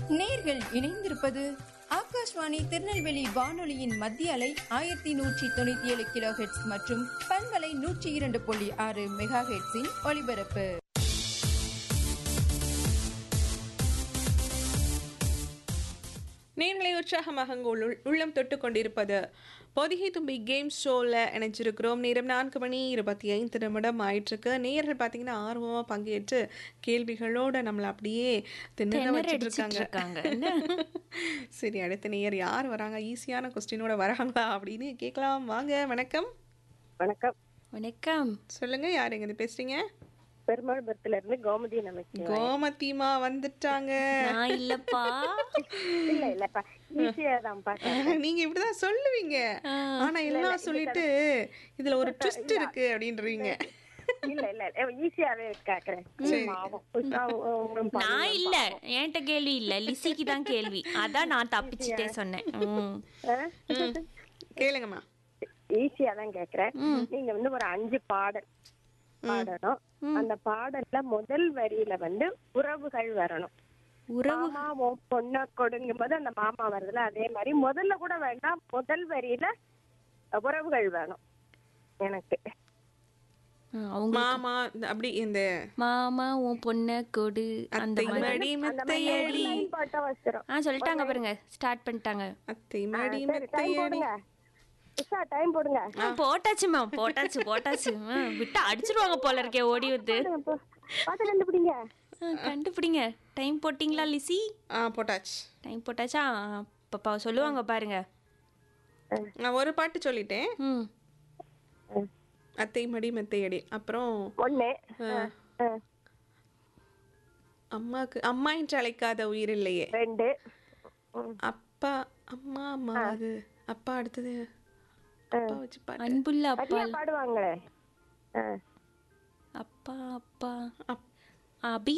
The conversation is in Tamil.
நேர்கள் இணைந்திருப்பது ஆகாஷ்வாணி திருநெல்வேலி வானொலியின் மத்திய அலை ஆயிரத்தி நூற்றி தொண்ணூத்தி ஏழு கிலோ ஹெட்ஸ் மற்றும் பண்பலை நூற்றி இரண்டு புள்ளி ஆறு மெகா ஹெட்ஸின் ஒலிபரப்பு நேர்களை உற்சாகமாக அங்கு உள்ள- உள்ளம் தொட்டு கொண்டிருப்பது பொதிகை தும்பி கேம் ஷோவில் இணைஞ்சிருக்கிறோம் நேரம் நான்கு மணி இருபத்தி ஐந்து நிமிடம் ஆயிட்டிருக்கு நேயர்கள் பார்த்தீங்கன்னா ஆர்வமாக பங்கேற்று கேள்விகளோட நம்மளை அப்படியே திணற திணற வச்சுட்டு அடிச்சிட்டு இருக்காங்க இருக்காங்க. சரி அடுத்த நேயர் யார் வராங்க ஈஸியான கொஸ்டினோட வராங்களா அப்படின்னு கேட்கலாம் வாங்க வணக்கம் வணக்கம் வணக்கம் சொல்லுங்க யார் எங்க பேசுறீங்க பெருமாள்புரத்துல இருந்து கோமதி நமக்கு கோமதிமா வந்துட்டாங்க நான் இல்லப்பா இல்ல இல்லப்பா ஈஸியா தான் பாக்க நீங்க இப்படிதான் சொல்லுவீங்க ஆனா எல்லாம் சொல்லிட்டு இதுல ஒரு ட்விஸ்ட் இருக்கு அப்படின்றீங்க இல்ல இல்ல ஈஸியாவே கேக்குறேன் பாவம். உஷா- உம் பா- நான் இல்ல என்கிட்ட கேள்வி இல்ல லிசிக்கு தான் கேள்வி அதான் நான் தப்பிச்சுட்டே சொன்னேன் ம். ஆ? கேளுங்கம்மா ஈஸியா தான் கேக்குறேன் நீங்க வந்து ஒரு அஞ்சு பாடல் பாடணும் அந்த பாடல்ல முதல் வரியில வந்து உறவுகள் வரணும் உறவு மாமா உன் பொண்ண கொடுங்கும் போது அந்த மாமா வருதுல அதே மாதிரி முதல்ல கூட வேண்டாம் முதல் வரியில உறவுகள் வேணும் எனக்கு ஆ, அவங்க மாமா இந்த அப்படி இந்த மாமா உன் பொண்ண கொடு அந்த அத்தை மாதிரி மடி மெத்தையடி லைன் பாட்டா வச்சிரும் ஆ சொல்லிட்டாங்க பாருங்க ஸ்டார்ட் பண்ணிட்டாங்க அத்தை மடி சரி டைம் மெத்தையடி போடுங்க உஷா டைம் போடுங்க ஆ, போட்டாச்சுமா போட்டாச்சு போட்டாச்சு ஆ, விட்டா அடிச்சிருவாங்க போல இருக்கே ஓடி வந்து போடுங்க, போ. பார்த்து கண்டுபிடிங்க ஆ, கண்டுபிடிங்க டைம் போட்டிங்களா லிசி ஆ போட்டாச்சு டைம் போட்டாச்சா ஆ, பாப்பா சொல்லுவாங்க பாருங்க நான் ஒரு பாட்டு சொல்லிட்டேன் ம் அத்தை மடி மெத்தையடி அப்புறம் ஒண்ணு ஆ, அம்மாக்கு அம்மா என்று அழைக்காத உயிர் இல்லையே ரெண்டு ம், அப்பா அம்மா அம்மா அது அப்பா அடுத்தது அப்பா வச்சு பாட்டு அன்புள்ள அப்பா சரியா பாடுவாங்களே ஆ. அப்பா அப்பா அப்- அபி